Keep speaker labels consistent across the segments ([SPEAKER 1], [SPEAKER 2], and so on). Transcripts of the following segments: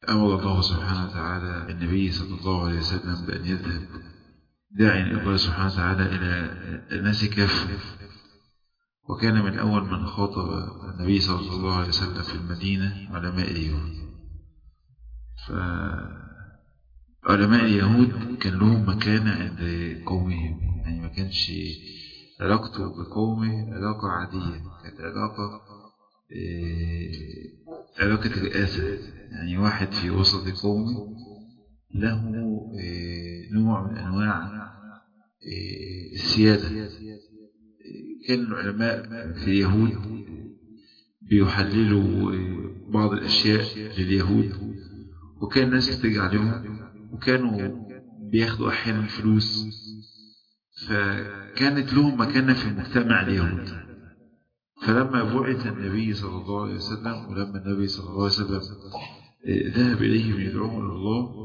[SPEAKER 1] أمر الله سبحانه وتعالى النبي صلى الله عليه وسلم بأن يذهب داعيا إلى الله سبحانه وتعالى إلى الناس كافة وكان من أول من خاطب النبي صلى الله عليه وسلم في المدينة علماء اليهود فعلماء اليهود كان لهم مكانة عند قومهم يعني ما كانش علاقته بقومه علاقة عادية كانت علاقة إيه علاقة رئاسة يعني واحد في وسط قومه له إيه نوع من أنواع إيه السيادة كان العلماء في اليهود بيحللوا بعض الأشياء لليهود وكان الناس بترجع لهم وكانوا بياخدوا أحيانا فلوس فكانت لهم مكانة في مجتمع اليهود فلما بعث النبي صلى الله عليه وسلم ولما النبي صلى الله عليه وسلم ذهب إليهم يدعوهم إلى الله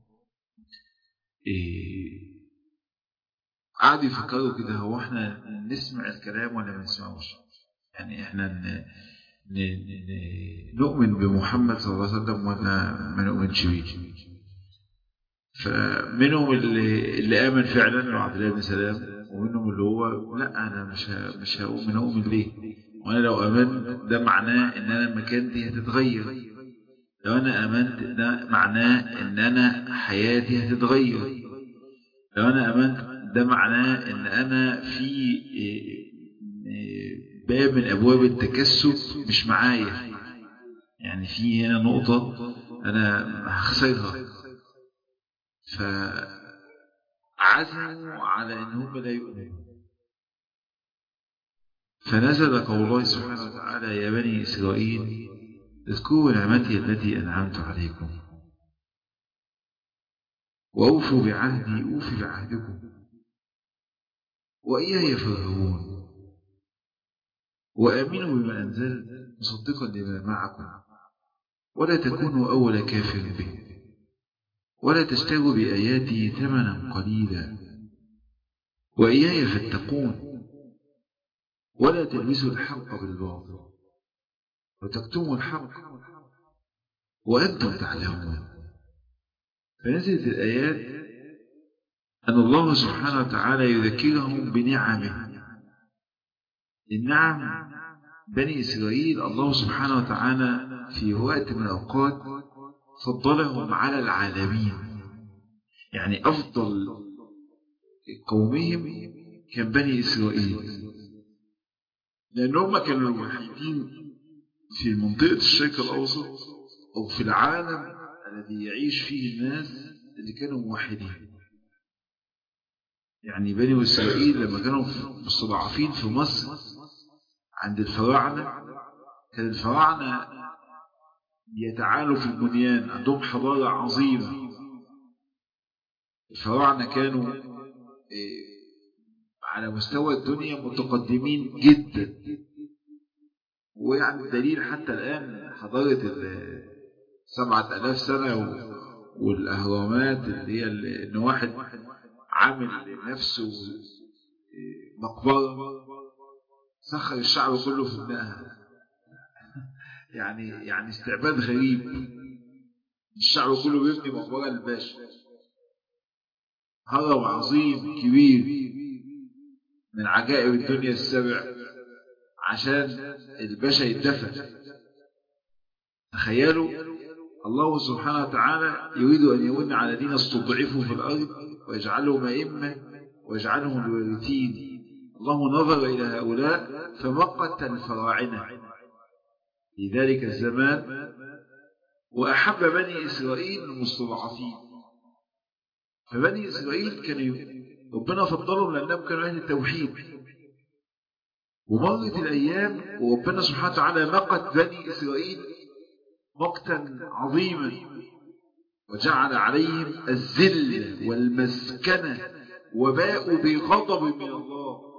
[SPEAKER 1] قعدوا يفكروا كده هو احنا نسمع الكلام ولا ما نسمعوش يعني احنا ن... ن... ن... نؤمن بمحمد صلى الله عليه وسلم ولا ما نؤمنش بيه فمنهم اللي, اللي آمن فعلا عبد الله بن سلام ومنهم اللي هو لا انا مش ه... مش هؤمن اؤمن ليه وانا لو امنت ده معناه ان انا مكانتي هتتغير لو انا امنت ده معناه ان انا حياتي هتتغير لو انا امنت ده معناه ان انا في باب من ابواب التكسب مش معايا يعني في هنا نقطة انا هخسرها فعزموا على ان هم لا يؤمنوا فنزل قول الله سبحانه وتعالى يا بني اسرائيل اذكروا نعمتي التي انعمت عليكم واوفوا بعهدي اوفي بعهدكم وإياي فارهبون وآمنوا بما أنزلت مصدقا لما معكم ولا تكونوا أول كافر به ولا تشتروا بآياتي ثمنا قليلا وإياي فاتقون ولا تلبسوا الحق بالباطل وتكتموا الحق وأنتم تعلمون فنزلت الآيات أن الله سبحانه وتعالى يذكرهم بنعمه النعم بني إسرائيل الله سبحانه وتعالى في وقت من الأوقات فضلهم على العالمين يعني أفضل قومهم كان بني إسرائيل لأنهم كانوا الوحيدين في منطقة الشرق الأوسط أو في العالم الذي يعيش فيه الناس اللي كانوا موحدين يعني بني إسرائيل لما كانوا مستضعفين في مصر عند الفراعنة كان الفراعنة يتعالوا في البنيان عندهم حضارة عظيمة الفراعنة كانوا على مستوى الدنيا متقدمين جدا ويعني الدليل حتى الآن حضارة سبعة ألاف سنة والأهرامات اللي هي إن واحد عامل لنفسه مقبرة سخر الشعب كله في بنائها يعني يعني استعباد غريب الشعب كله بيبني مقبرة للباشا هرم عظيم كبير من عجائب الدنيا السبع عشان الباشا يدفن تخيلوا الله سبحانه وتعالى يريد أن يمن على الذين استضعفوا في الأرض ويجعلهم أئمة ويجعلهم الوارثين الله نظر إلى هؤلاء فمقت الفراعنة في ذلك الزمان وأحب بني إسرائيل المستضعفين فبني إسرائيل كانوا ربنا فضلهم لأنهم كانوا أهل التوحيد ومرت الأيام وربنا سبحانه وتعالى مقت بني إسرائيل مقتا عظيما وجعل عليهم الذل والمسكنة وباءوا بغضب من الله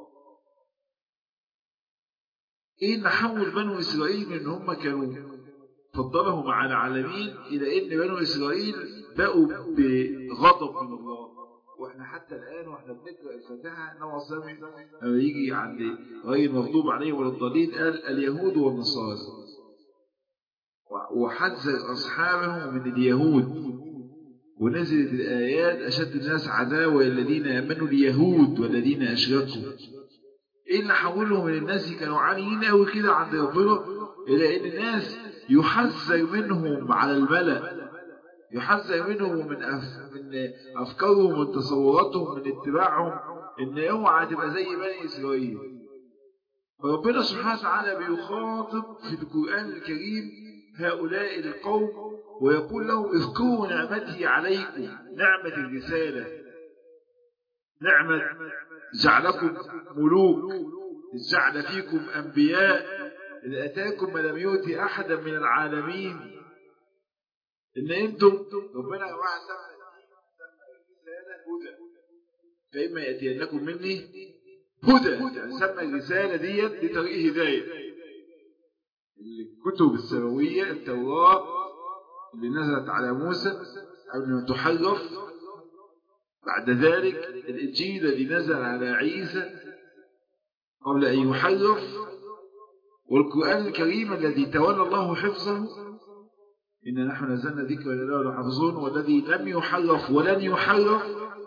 [SPEAKER 1] ايه اللي حول بنو اسرائيل من ان هم كانوا فضلهم على العالمين الى ان بنو اسرائيل باءوا بغضب من الله واحنا حتى الان واحنا بنقرا الفاتحه انما صلى لما يجي عند غير المغضوب عليهم ولا الضالين قال اليهود والنصارى وحذر أصحابه من اليهود ونزلت الآيات أشد الناس عداوة الذين آمنوا اليهود والذين أشركوا إيه اللي حولهم من الناس كانوا عاليين أوي كده عند ربنا إلى إن الناس يحذر منهم على الملأ يحذر منهم من أف... من أفكارهم من تصوراتهم من اتباعهم إن اوعى تبقى زي بني إسرائيل فربنا سبحانه وتعالى بيخاطب في القرآن الكريم هؤلاء القوم ويقول لهم اذكروا نعمتي عليكم نعمة الرسالة نعمة جعلكم ملوك جعل فيكم أنبياء إذ أتاكم ما لم يؤتي أحدا من العالمين إن أنتم ربنا يا جماعة سمى الرسالة هدى فإما يأتينكم مني هدى يعني سمى الرسالة ديت لطريق هداية الكتب السماوية التوراة اللي نزلت على موسى قبل ما تحرف بعد ذلك الإنجيل الذي نزل على عيسى قبل أن يحرف والقرآن الكريم الذي تولى الله حفظه إن نحن نزلنا ذكر لله لحفظون والذي لم يحرف ولن يحرف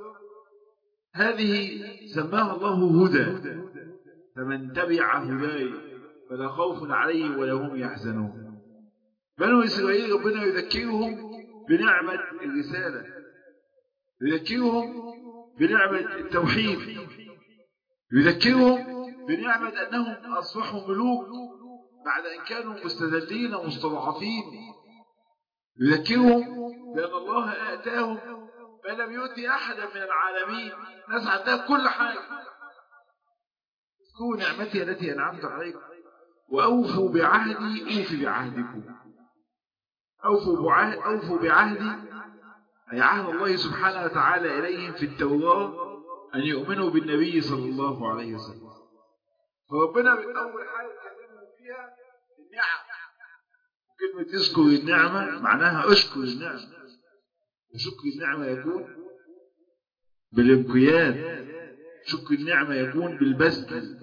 [SPEAKER 1] هذه سماها الله هدى فمن تبع هداي فلا خوف عليهم ولا هم يحزنون بنو إسرائيل ربنا يذكرهم بنعمة الرسالة يذكرهم بنعمة التوحيد يذكرهم بنعمة أنهم أصبحوا ملوك بعد أن كانوا مستذلين ومستضعفين يذكرهم بأن الله آتاهم ما لم يؤتي أحدا من العالمين ناس عندها كل حاجة اذكروا نعمتي التي أنعمت عليكم وأوفوا بعهدي أوفي بعهدكم أوفوا بعهد أوفوا بعهدي أي عهد الله سبحانه وتعالى إليهم في التوراة أن يؤمنوا بالنبي صلى الله عليه وسلم فربنا من أول حاجة كلمهم فيها النعم كلمة اذكر النعمة معناها اشكر النعمة وشكر النعمة يكون بالانقياد شكر النعمة يكون بالبذل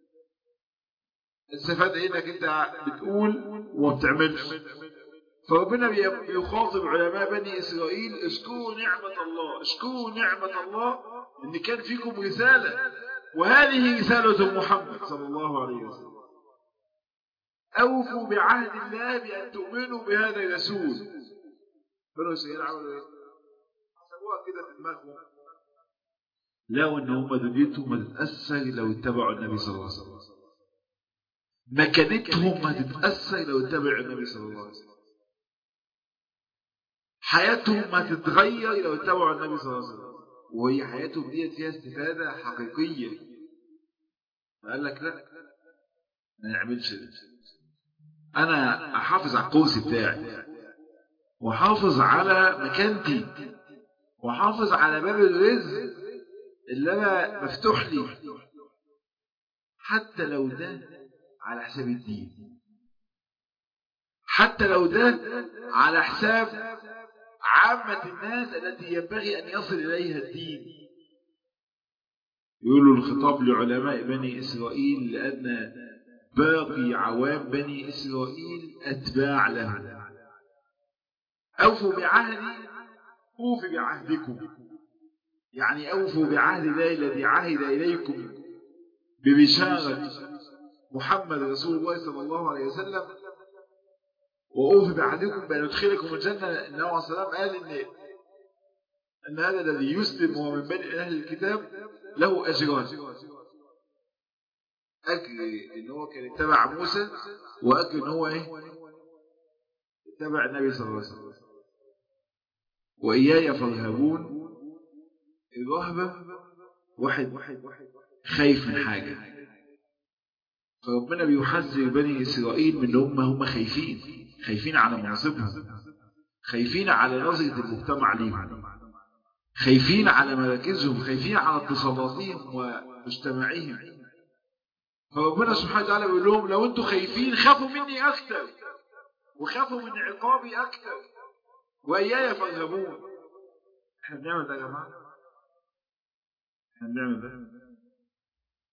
[SPEAKER 1] استفاد ايه انك انت بتقول وما بتعملش فربنا بيخاطب علماء بني اسرائيل اشكروا نعمة الله اشكروا نعمة الله ان كان فيكم رسالة وهذه رسالة محمد صلى الله عليه وسلم اوفوا بعهد الله بان تؤمنوا بهذا الرسول بنو اسرائيل عملوا ايه؟ حسبوها كده في دماغهم لو ان هم دنيتهم هتتاثر لو اتبعوا النبي صلى الله عليه وسلم مكانتهم هتتاثر لو اتبعوا النبي صلى الله عليه وسلم حياتهم هتتغير لو اتبعوا النبي صلى الله عليه وسلم وهي حياتهم ديت فيها استفاده حقيقيه فقال لك لا ما نعملش انا احافظ على الكرسي بتاعي وحافظ على مكانتي وحافظ على باب الرزق اللي انا مفتوح لي حتى لو ده على حساب الدين حتى لو ده على حساب عامة الناس التي ينبغي أن يصل إليها الدين يقولوا الخطاب لعلماء بني إسرائيل لأن باقي عوام بني إسرائيل أتباع له أوفوا بعهدي أوف بعهدكم يعني أوفوا بعهد الله الذي عهد إليكم ببشارة محمد رسول الله صلى الله عليه وسلم وأوفي بعهدكم بأن يدخلكم الجنة النبي عليه السلام قال إن أن هذا الذي يسلم وهو من بني أهل الكتاب له أجران أجر إن هو كان اتبع موسى وأجر إن هو إيه اتبع النبي صلى الله عليه وسلم وإياي فارهبون الرهبة واحد خايف من حاجة فربنا بيحذر بني إسرائيل من هم هم خايفين خايفين على مناصبهم خايفين على نظرة المجتمع ليهم خايفين على مراكزهم خايفين على اتصالاتهم ومجتمعهم فربنا سبحانه وتعالى بيقول لهم لو انتم خايفين خافوا مني أكثر وخافوا من عقابي أكثر وإياي فارهبون احنا بنعمل ده يا جماعة احنا بنعمل ده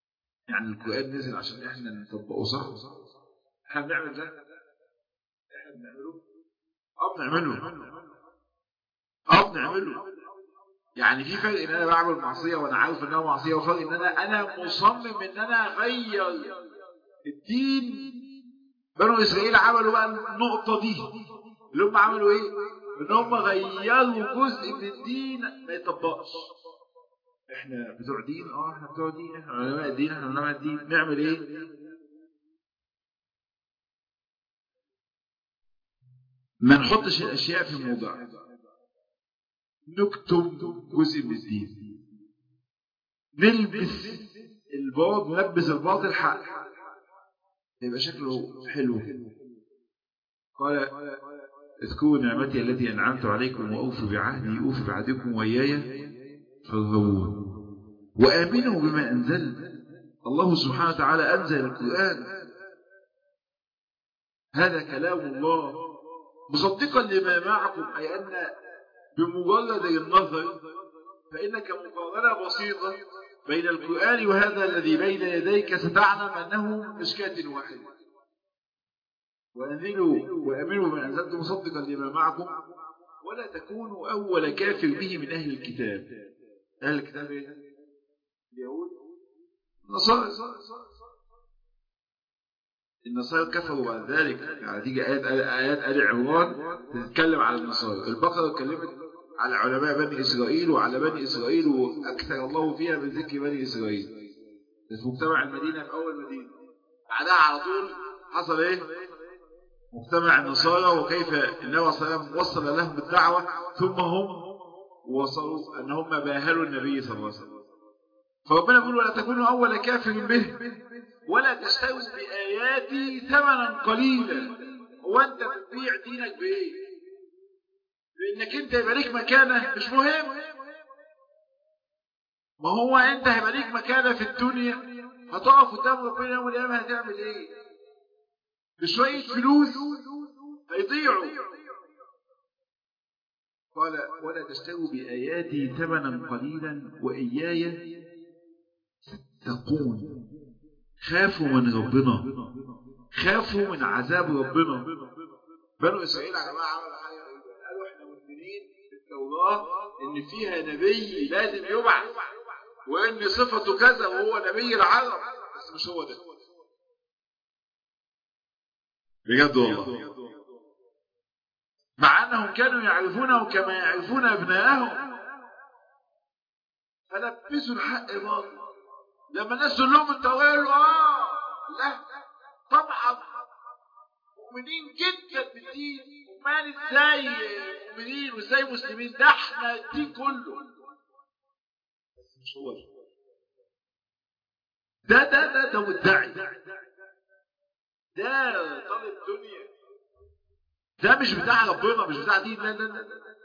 [SPEAKER 1] يعني القرآن نزل عشان احنا نطبقه صح احنا بنعمل ده احنا بنعمله اه بنعمله اه بنعمله يعني في فرق ان انا بعمل معصيه وانا عارف انها معصيه وفرق ان انا انا مصمم ان انا اغير الدين بنو اسرائيل عملوا بقى النقطه دي اللي هم عملوا ايه ان هم غيروا جزء من الدين ما يطبقش احنا بتوع دين اه احنا بتوع دين احنا علماء الدين احنا علماء الدين نعمل ايه ما نحطش الاشياء في موضع نكتم جزء من الدين نلبس الباطل نلبس الباطل حق يبقى شكله حلو قال اذكروا نعمتي التي انعمت عليكم واوفوا بعهدي اوفوا بعهدكم واياي فارغبون وامنوا بما انزل الله سبحانه وتعالى انزل القران هذا كلام الله مصدقا لما معكم اي ان بمجرد النظر فإنك مقارنة بسيطة بين القرآن وهذا الذي بين يديك ستعلم أنه مشكاة واحدة وأنزلوا وأمنوا من أنزلت مصدقا لما معكم ولا تكونوا أول كافر به من أهل الكتاب أهل الكتاب إيه؟ اليهود النصارى النصارى كفروا بعد ذلك يعني تيجي آيات آيات آل عمران تتكلم على النصارى البقرة اتكلمت على علماء بني إسرائيل وعلى بني إسرائيل وأكثر الله فيها من ذكر بني إسرائيل في مجتمع المدينة في أول مدينة بعدها على طول حصل إيه؟ مجتمع النصارى وكيف النبي صلى الله عليه وسلم وصل لهم الدعوة ثم هم وصلوا أن هم باهلوا النبي صلى الله عليه وسلم فربنا يقول ولا تكونوا أول كافر به ولا تشتروا بآياتي ثمنا قليلا وأنت بتبيع دينك بإيه؟ بانك انت يبقى ليك مكانه مش مهم ما هو انت هيبقى ليك مكانه في الدنيا هتقف قدام ربنا يوم القيامه هتعمل ايه بشويه فلوس هيضيعوا قال ولا تشتروا باياتي ثمنا قليلا واياي تقون خافوا من ربنا خافوا من عذاب ربنا بنو اسرائيل يا جماعه عملوا حاجه قالوا احنا مؤمنين بالتوراه ان فيها نبي لازم يبعث وان صفته كذا وهو نبي العرب بس مش هو ده بجد والله مع انهم كانوا يعرفونه كما يعرفون ابنائهم فلبسوا الحق باطل لما الناس تقول لهم التوراه يقولوا اه لا طبعا مؤمنين جدا بالدين امال ازاي مؤمنين وازاي مسلمين ده احنا الدين كله بس مش هو ده ده ده ده مدعي ده طالب دنيا ده مش بتاع ربنا مش بتاع دين لا لا لا, لا.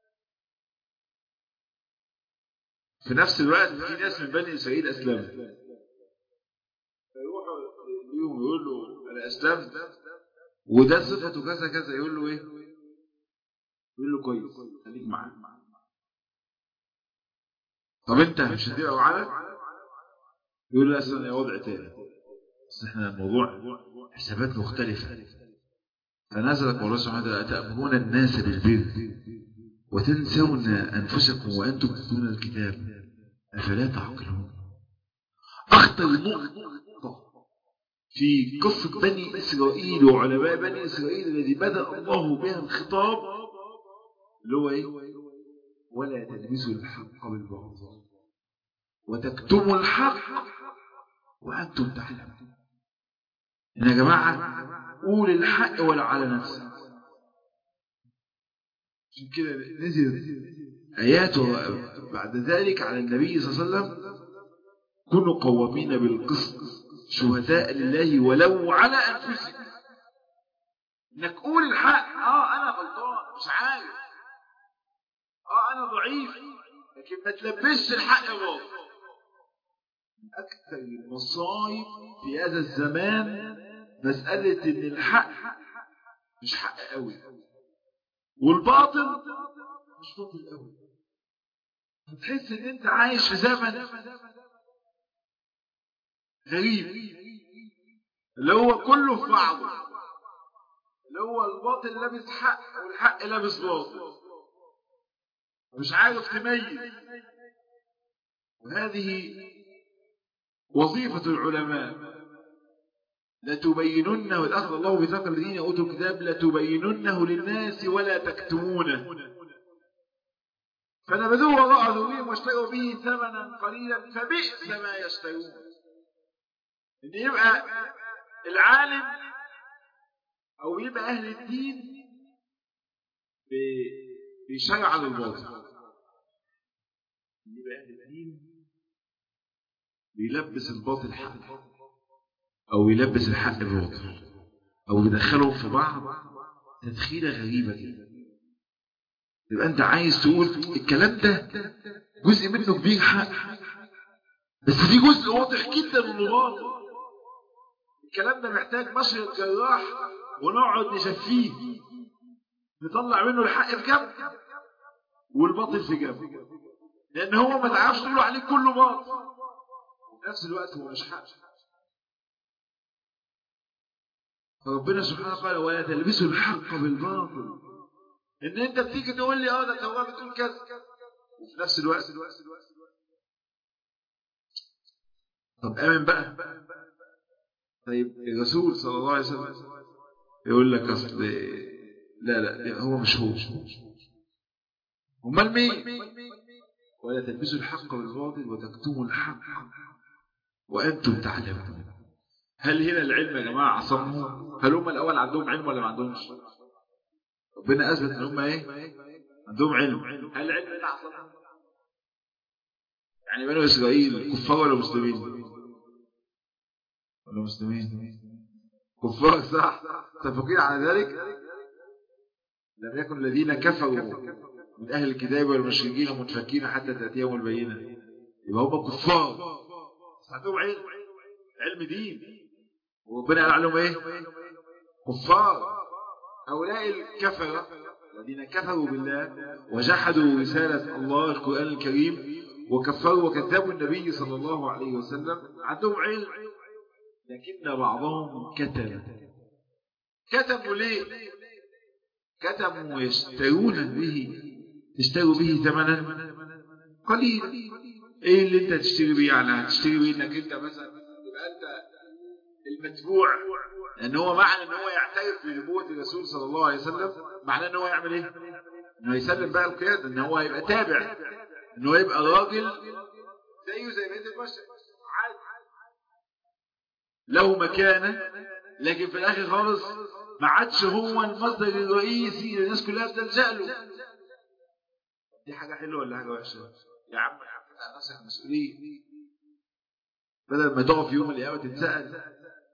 [SPEAKER 1] في نفس الوقت في ناس من بني اسرائيل اسلموا فيروحوا ليهم يقول له انا اسلمت وده صفته كذا كذا يقول له ايه يقول له كويس خليك معانا طب انت مش هتبقى معانا يقول له اصلا يا وضع تاني بس احنا الموضوع حسابات مختلفه فنزلت الله سبحانه وتعالى تأمرون الناس بالبر وتنسون أنفسكم وأنتم تتلون الكتاب أفلا تعقلون أخطر نقطة في قصة بني إسرائيل وعلماء بني إسرائيل الذي بدأ الله بها الخطاب اللي هو إيه؟ ولا تلبسوا الحق بالباطل وتكتموا الحق وأنتم تعلمون يا جماعة قول الحق ولا على نفسك عشان كده نزل آيات بعد ذلك على النبي صلى الله عليه وسلم كونوا قوامين بالقسط شهداء لله ولو على أنفسكم انك قول الحق اه انا غلطان مش عارف اه انا ضعيف لكن ما تلبسش الحق غلط اكثر المصايب في هذا الزمان مسألة ان الحق مش حق قوي والباطل مش باطل قوي هتحس ان انت عايش في زمن غريب اللي هو كله في بعضه اللي هو الباطل لابس حق والحق لابس باطل مش عارف تميز وهذه وظيفة العلماء لتبيننه والأخذ الله بثقل الذين أوتوا الكتاب لتبيننه للناس ولا تكتمونه فنبذوه وراء ظهورهم واشتروا به ثمنا قليلا فبئس ما يشترون ان يبقى العالم او يبقى اهل الدين بيشرع للباطل يبقى اهل الدين بيلبس الباطل حق او يلبس الحق الباطل او يدخلهم في بعض تدخيله غريبه كده يبقى انت عايز تقول الكلام ده جزء منه كبير حق بس في جزء واضح جدا انه باطل الكلام ده محتاج مشرط جراح ونقعد نشفيه نطلع منه الحق في جنب والباطل في جنب لان هو ما تعرفش تقول عليه كله باطل وفي نفس الوقت هو مش حق فربنا سبحانه قال ولا تلبسوا الحق بالباطل ان انت بتيجي تقول لي اه ده التوراة بتقول كذا وفي نفس الوقت طب امن بقى طيب الرسول صلى الله عليه وسلم يقول لك اصل لا لا هو مش هو امال مين ولا تلبسوا الحق بالباطل وتكتموا الحق وانتم تعلمون هل هنا العلم يا جماعه عصمهم هل هم الاول عندهم علم ولا ما عندهمش ربنا اثبت ان هم ايه عندهم علم هل العلم ده عصمهم يعني بنو اسرائيل كفار ولا مسلمين ولا مسلمين كفار صح متفقين على ذلك لم يكن الذين كفروا من اهل الكتاب والمشركين منفكين حتى تاتيهم البينه يبقى هم كفار بس عندهم علم علم دين وربنا قال لهم ايه كفار هؤلاء الكفرة الذين كفروا بالله وجحدوا رسالة الله القرآن الكريم وكفروا وكذبوا النبي صلى الله عليه وسلم عندهم علم لكن بعضهم كتب كتبوا ليه كتبوا يشترون به يشتروا به ثمنا قليلا ايه اللي انت تشتري بيه يعني هتشتري بيه انك انت مثلا تبقى انت المتبوع لان هو معنى ان هو يعترف بنبوة الرسول صلى الله عليه وسلم معناه ان هو يعمل ايه انه يسلم بقى القيادة ان هو يبقى تابع ان هو يبقى راجل زيه زي بقيه البشر عادي له مكانة لكن في الاخر خالص ما عادش هو المصدر الرئيسي اللي الناس كلها بتلجأ له دي حاجة حلوة ولا حاجة وحشة يا عم يا عم على نفسك مسؤولية بدل ما تقف يوم القيامة تتسأل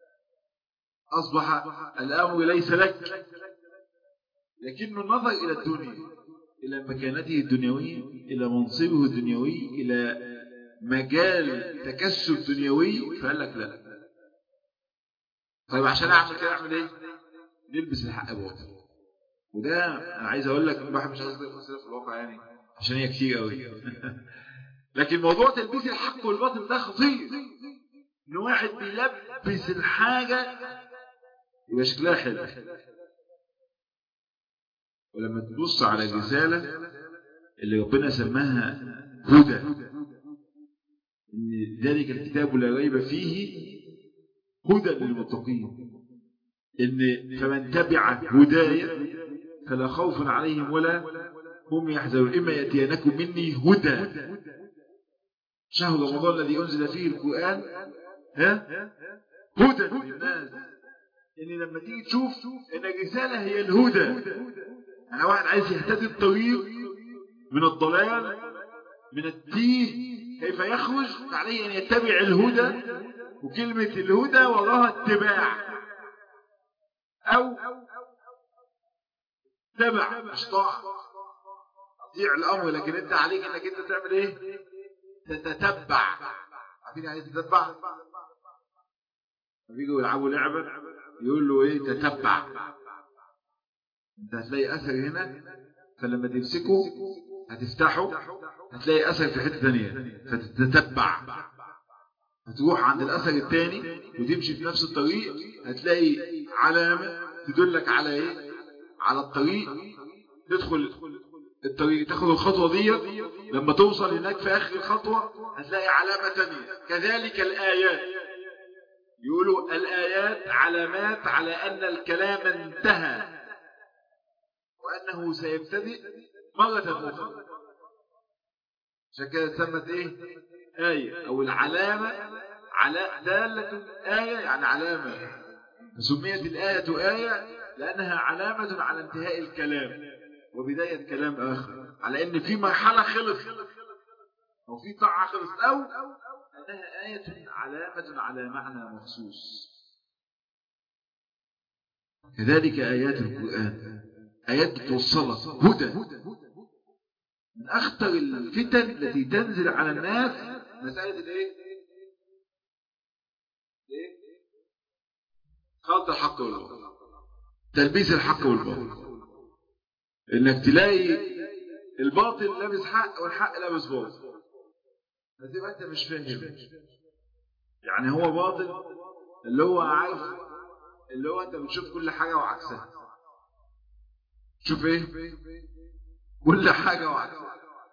[SPEAKER 1] أصبح الأمر ليس لك لكنه النظر إلى الدنيا إلى مكانته الدنيوية إلى منصبه الدنيوي إلى مجال تكسب دنيوي فقال لك لا طيب عشان أعمل كده أعمل إيه نلبس الحق باطل وده أنا عايز أقول لك الواحد مش عايز يفصل في الواقع يعني عشان هي كتير قوي لكن موضوع تلبيس الحق والباطل ده خطير ان واحد بيلبس الحاجة يبقى شكلها حلو ولما تبص على الرسالة اللي ربنا سماها هدى ان ذلك الكتاب لا ريب فيه هدى للمتقين ان فمن تبع هدايا فلا خوف عليهم ولا هم يحزنون إما يأتينكم مني هدى شهر رمضان الذي أنزل فيه القرآن ها هدى للناس إن لما تيجي تشوف إن الرسالة هي الهدى أنا واحد عايز يهتدي الطريق من الضلال من التيه كيف يخرج عليه أن يتبع الهدى وكلمة الهدى وراها اتباع أو تبع مش طاعة تطيع الامر لكن انت عليك انك انت تعمل ايه تتتبع عارفين يعني تتبع بيجوا يلعبوا لعبه يقول له ايه تتبع انت هتلاقي اثر هنا فلما تمسكه هتفتحه هتلاقي اثر في حته ثانيه فتتتبع هتروح عند الاثر الثاني وتمشي في نفس الطريق هتلاقي علامه تدلك على ايه على الطريق تدخل الطريق تاخد الخطوة دي لما توصل هناك في آخر الخطوة هتلاقي علامة تانية كذلك الآيات يقولوا الآيات علامات على أن الكلام انتهى وأنه سيبتدئ مرة أخرى عشان كده سمت إيه آية أو العلامة على دالة آية يعني علامة سميت الآية آية لأنها علامة على انتهاء الكلام وبداية كلام آخر على أن في مرحلة خلص أو في طاعة خلص أو أنها آية علامة على معنى مخصوص كذلك آيات القرآن آيات بتوصلك هدى من أخطر الفتن التي تنزل على الناس مسألة الإيه؟ إيه؟ خلط الحق والباطل تلبيس الحق والباطل انك تلاقي الباطل لابس حق والحق لابس باطل فتبقى انت مش فاهم يعني هو باطل اللي هو عارف اللي هو انت بتشوف كل حاجة وعكسها شوف ايه كل حاجة وعكسها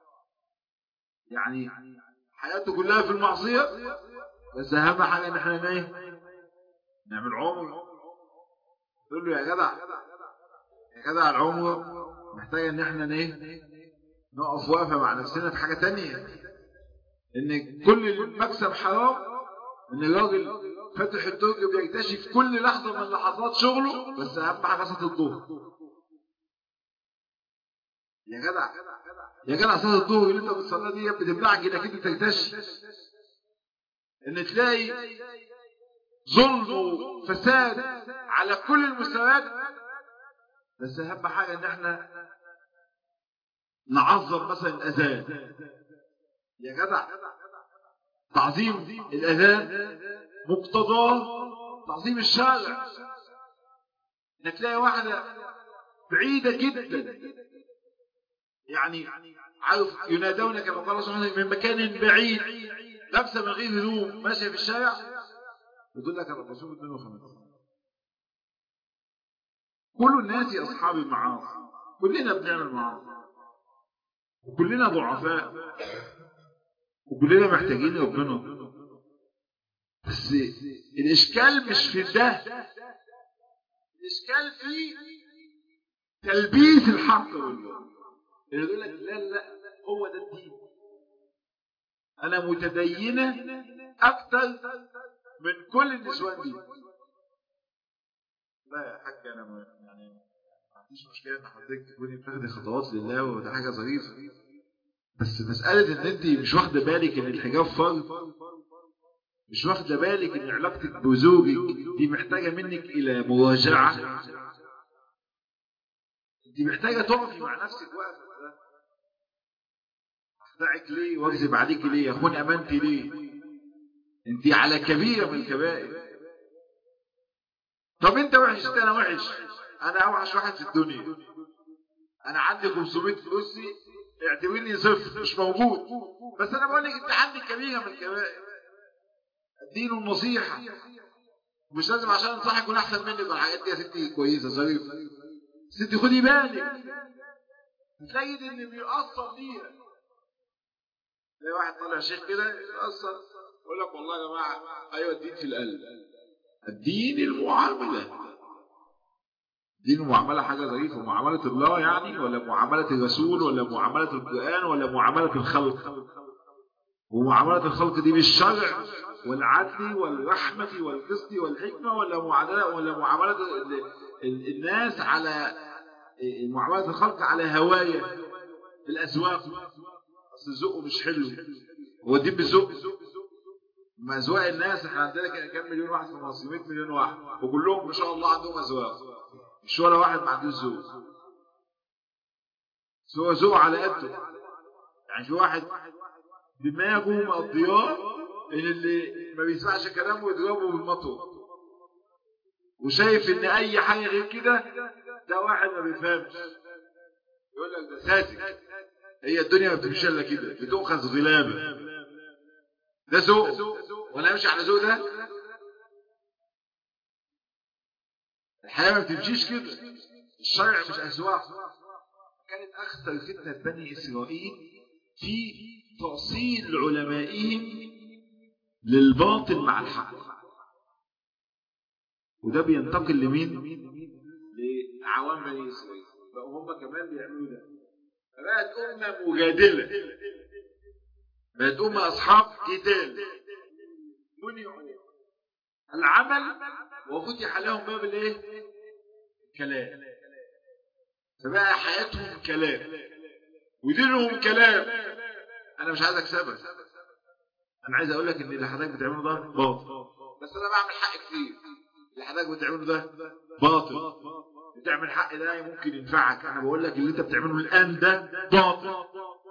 [SPEAKER 1] يعني حياته كلها في المعصية بس اهم حاجة ان احنا ايه نعمل عمر تقول له يا جدع يا جدع العمر محتاجة ان احنا ايه نقف وقفة مع نفسنا في حاجة تانية ان كل المكسب حرام ان الراجل فاتح الدرج بيكتشف كل لحظة من لحظات شغله بس اهم حاجة صلاة الظهر يا جدع يا جدع صلاة الظهر اللي انت بتصليها دي بتمنعك انك انت تكتشف ان تلاقي ظلم وفساد على كل المستويات بس اهم حاجة ان احنا نعظم مثلا الاذان يا جدع تعظيم الاذان مقتضاه تعظيم الشارع انك تلاقي واحدة بعيدة جدا يعني عارف ينادون كما قال سبحانه من مكان بعيد لابسه من غير هدوم ماشيه في الشارع يقول لك الرسول 52 كل الناس أصحاب المعاصي كلنا بنعمل معاصي وكلنا ضعفاء وكلنا محتاجين ربنا بس الإشكال مش في ده الإشكال في تلبيس الحق والله اللي يقول لك لا لا هو ده الدين أنا متدينة أكثر من كل النسوان دي لا يا حاج انا يعني ما عنديش مشكله ان حضرتك تكوني بتاخدي خطوات لله وده حاجه ظريفه بس مساله ان انت مش واخده بالك ان الحجاب فرض مش واخده بالك ان علاقتك بزوجك دي محتاجه منك الى مراجعه انت محتاجه تقفي مع نفسك وقفه اخدعك ليه واكذب عليك ليه اخون امانتي ليه انت على كبيره من الكبائر طب انت وحش انا وحش انا اوحش واحد في الدنيا انا عندي 500 فلوسي اعتبرني صفر مش موجود بس انا بقول لك انت عندك كبيره من الكبائر الدين والنصيحه مش لازم عشان انصحك يكون احسن منك والحاجات دي يا ستي كويسه ظريفه ستي خدي بالك تلاقي ان بيأثر فيها تلاقي واحد طالع شيخ كده يأثر يقول لك والله يا جماعه ايوه الدين في القلب الدين المعاملة دين المعاملة حاجة ظريفة معاملة الله يعني ولا معاملة الرسول ولا معاملة القرآن ولا معاملة الخلق ومعاملة الخلق دي بالشرع والعدل والرحمة والقسط والحكمة ولا معاملة ولا معاملة الناس على معاملة الخلق على هواية في الأسواق أصل الذوق مش حلو هو الدين بالذوق ما أذواق الناس احنا عندنا كام مليون واحد في مصر 100 مليون واحد وكلهم ما شاء الله عندهم أذواق مش ولا واحد ما عندوش ذوق هو ذوق على قده يعني في واحد دماغه مقضياه ان اللي ما بيسمعش كلامه يضربه بالمطر وشايف ان اي حاجه غير كده ده واحد ما بيفهمش يقول لك ده ساذج هي الدنيا ما بتمشي الا كده بتؤخذ غلابه ده ذوق ولا امشي على ذوق ده الحياة ما بتمشيش كده الشرع مش أذواق كانت أخطر فتنة بني إسرائيل في تأصيل علمائهم للباطل مع الحق وده بينتقل لمين؟ لأعوام بني إسرائيل بقوا هم كمان بيعملوا ده فبقت أمة مجادلة بقت أمة أصحاب جدال منعوا العمل وفتح لهم باب الايه؟ كلام فبقى حياتهم كلام ودينهم كلام انا مش عايز اكسبك انا عايز اقول لك ان اللي حضرتك بتعمله ده باطل بس انا بعمل حق كتير اللي حضرتك بتعمله ده باطل بتعمل حق ده ممكن ينفعك انا بقول لك اللي انت بتعمله الان ده باطل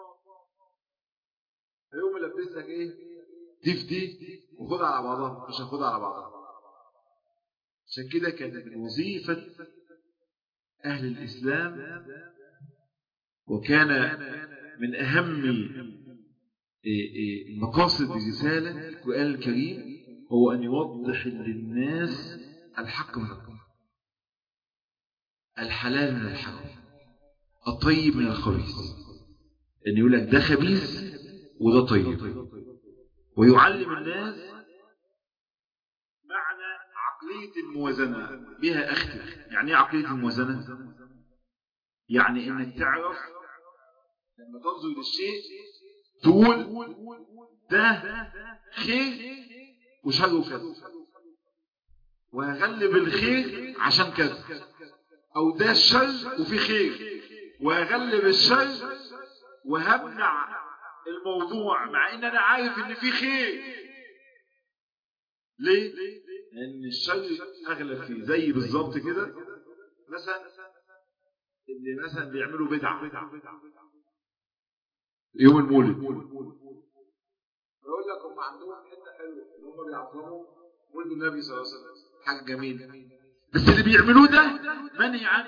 [SPEAKER 1] يوم لبس لك ايه دي في دي وخدها على بعضها مش هاخدها على بعضها عشان كده كانت من وظيفة أهل الإسلام وكان من أهم مقاصد الرسالة القرآن الكريم هو أن يوضح للناس الحق من الحق الحلال من الحرام الطيب من الخبيث أن يقول لك ده خبيث وده طيب ويعلم الناس معنى عقلية الموازنة بها أختم يعني ايه عقلية الموازنة يعني انك تعرف لما تنظر للشيء تقول ده خير وشره كذا وهغلب الخير عشان كذا او ده الشر وفي خير وهغلب الشر وهمنع الموضوع مع ان انا عارف ان في خير ليه لان الشر اغلب فيه زي بالظبط كده مثلا اللي مثلا بيعملوا بدعه يوم المولد يقول لك هم عندهم حته حلوه ان هم بيعظموا ولد النبي صلى الله عليه وسلم حاجه جميله بس اللي بيعملوه ده منهي عنه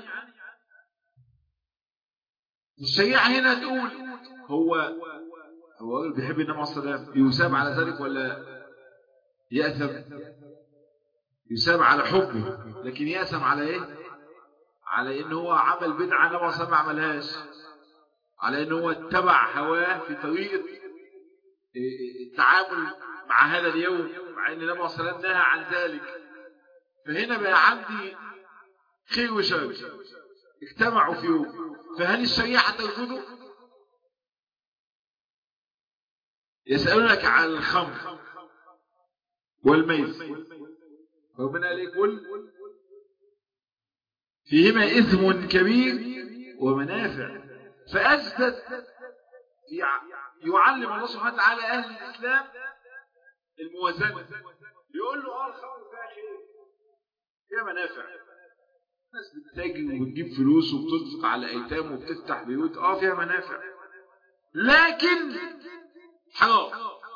[SPEAKER 1] الشريعه هنا تقول هو هو راجل بيحب النبي عليه الصلاه والسلام يثاب على ذلك ولا يأثم يثاب على حبه لكن يأثم على ايه على ان هو عمل بدعه النبي صلى الله عليه وسلم ما عملهاش على ان هو اتبع هواه في طريقه التعامل مع هذا اليوم مع ان النبي صلى الله عليه وسلم نهى عن ذلك فهنا بقى عندي خير وشر اجتمعوا في يوم فهل الشريعه ترفضه يسألونك عن الخمر والميز ربنا قال كل فيهما إثم كبير ومنافع فأثبت يعلم الله سبحانه وتعالى أهل الإسلام الموازنة يقول له اه الخمر فيها خير فيها منافع الناس بتتاجر وبتجيب فلوس وبتنفق على ايتام وبتفتح بيوت اه فيها منافع لكن حرام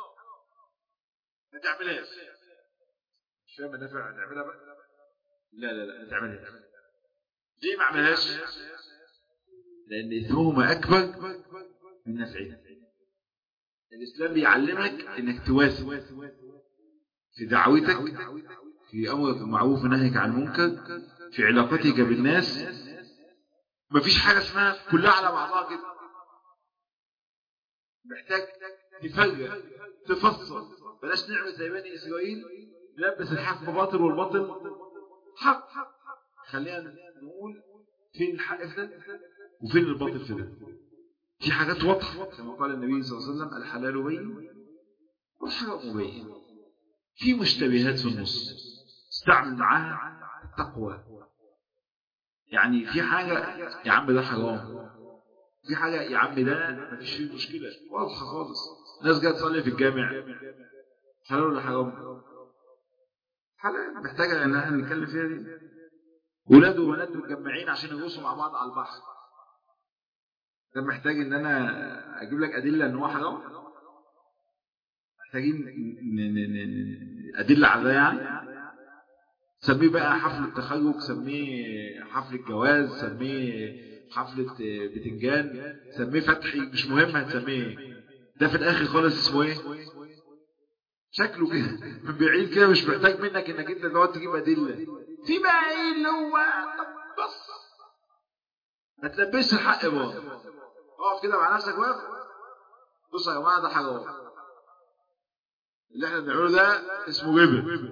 [SPEAKER 1] ما تعملهاش مش فاهم منافع هتعملها بقى لا لا لا ما تعملهاش ليه ما عملهاش لان اثمهما اكبر من نفعهما الاسلام بيعلمك انك توازن في دعوتك في امرك بالمعروف ونهيك عن المنكر في علاقتك بالناس مفيش حاجه اسمها كلها على بعضها كده محتاج تفرق تفصل بلاش نعمل زي بني اسرائيل نلبس الحق باطل والباطل حق خلينا نقول فين الحق في ده وفين الباطل في ده في حاجات واضحه كما قال النبي صلى الله عليه وسلم الحلال بين والحرام بين في مشتبهات في النص استعمل معاها التقوى يعني في حاجه يا عم ده حرام في حاجه يا عم ده مفيش فيه مشكله واضحه خالص ناس جايه تصلي في الجامع حلال ولا حرام حلال محتاجه ان احنا نتكلم فيها دي ولاد وبنات متجمعين عشان يغوصوا مع بعض على البحر ده محتاج ان انا اجيب لك ادله ان هو حرام محتاجين ادله على ده يعني سميه بقى حفله تخرج سميه حفله جواز سميه حفله بتنجان سميه فتحي مش مهم هتسميه ده في الاخر خالص اسمه ايه شكله كده من بعيد كده مش محتاج منك انك انت تقعد تجيب ادله في بقى ايه اللي هو طب بص ما تلبسش الحق باطل اقف كده مع نفسك واقف بص يا جماعه ده حرام اللي احنا بنعمله ده اسمه ربا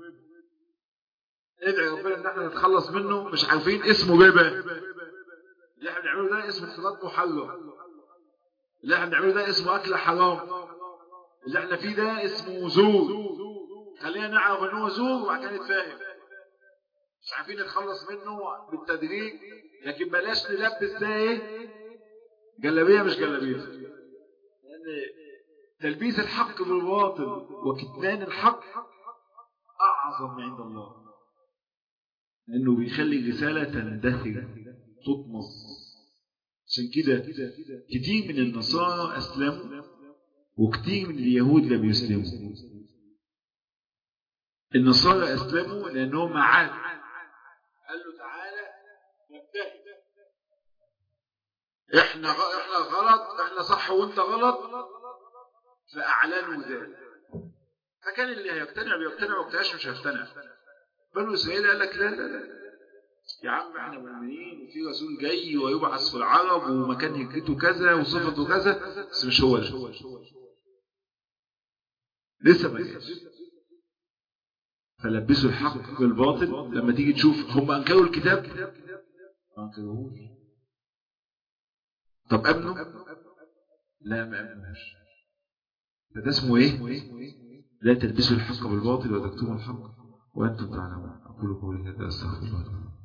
[SPEAKER 1] ادعي ربنا ان احنا نتخلص منه مش عارفين اسمه ربا اللي احنا بنعمله ده اسمه اختلاط محرم اللي احنا بنعمله ده اسمه اكل حرام اللي احنا فيه ده اسمه زور خلينا نعرف ان هو زور وبعد كده نتفاهم مش عارفين نتخلص منه بالتدريج لكن بلاش نلبس ده ايه جلابيه مش جلابيه لان تلبيس الحق بالباطل وكتمان الحق اعظم عند الله لانه بيخلي الرساله تندثر تطمس عشان كده كتير من النصارى اسلموا وكتير من اليهود لم يسلموا النصارى اسلموا لانهم عاد قال له تعالى نبتهل احنا احنا غلط احنا صح وانت غلط فاعلنوا ذلك فكان اللي هيقتنع بيقتنع وما مش هيقتنع بنو اسرائيل قال لك لا لا لا يا عم احنا مؤمنين وفي رسول جاي ويبعث في العرب ومكان هجرته كذا وصفته كذا بس مش هو ده لسه ما جاش فلبسوا الحق بالباطل لما تيجي تشوف هم انكروا الكتاب ما انكروهوش طب امنوا لا ما امنوش فده اسمه ايه لا تلبسوا الحق بالباطل وتكتموا الحق وانتم تعلمون اقول قولي هذا استغفر الله